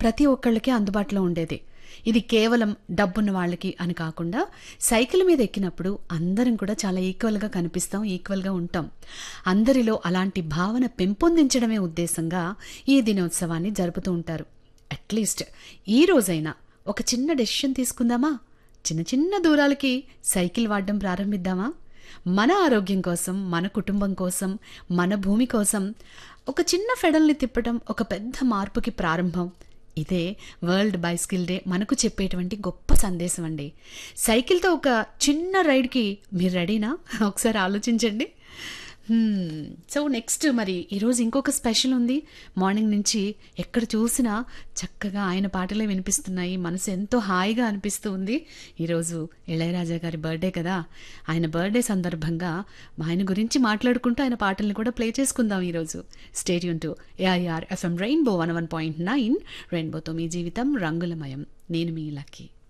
ప్రతి ఒక్కళ్ళకి అందుబాటులో ఉండేది ఇది కేవలం డబ్బున్న వాళ్ళకి అని కాకుండా సైకిల్ మీద ఎక్కినప్పుడు అందరం కూడా చాలా ఈక్వల్గా కనిపిస్తాం ఈక్వల్గా ఉంటాం అందరిలో అలాంటి భావన పెంపొందించడమే ఉద్దేశంగా ఈ దినోత్సవాన్ని జరుపుతూ ఉంటారు అట్లీస్ట్ ఈ రోజైనా ఒక చిన్న డెసిషన్ తీసుకుందామా చిన్న చిన్న దూరాలకి సైకిల్ వాడడం ప్రారంభిద్దామా మన ఆరోగ్యం కోసం మన కుటుంబం కోసం మన భూమి కోసం ఒక చిన్న ఫెడల్ని తిప్పడం ఒక పెద్ద మార్పుకి ప్రారంభం ఇదే వరల్డ్ బైస్కిల్ డే మనకు చెప్పేటువంటి గొప్ప సందేశం అండి సైకిల్తో ఒక చిన్న రైడ్కి మీరు రెడీనా ఒకసారి ఆలోచించండి సో నెక్స్ట్ మరి ఈరోజు ఇంకొక స్పెషల్ ఉంది మార్నింగ్ నుంచి ఎక్కడ చూసినా చక్కగా ఆయన పాటలే వినిపిస్తున్నాయి మనసు ఎంతో హాయిగా అనిపిస్తూ ఉంది ఈరోజు ఇళయరాజా గారి బర్త్డే కదా ఆయన బర్త్డే సందర్భంగా ఆయన గురించి మాట్లాడుకుంటూ ఆయన పాటల్ని కూడా ప్లే చేసుకుందాం ఈరోజు stadium to AIR FM rainbow one one point nine రెయిన్బోతో మీ జీవితం రంగులమయం నేను మీ లక్కీ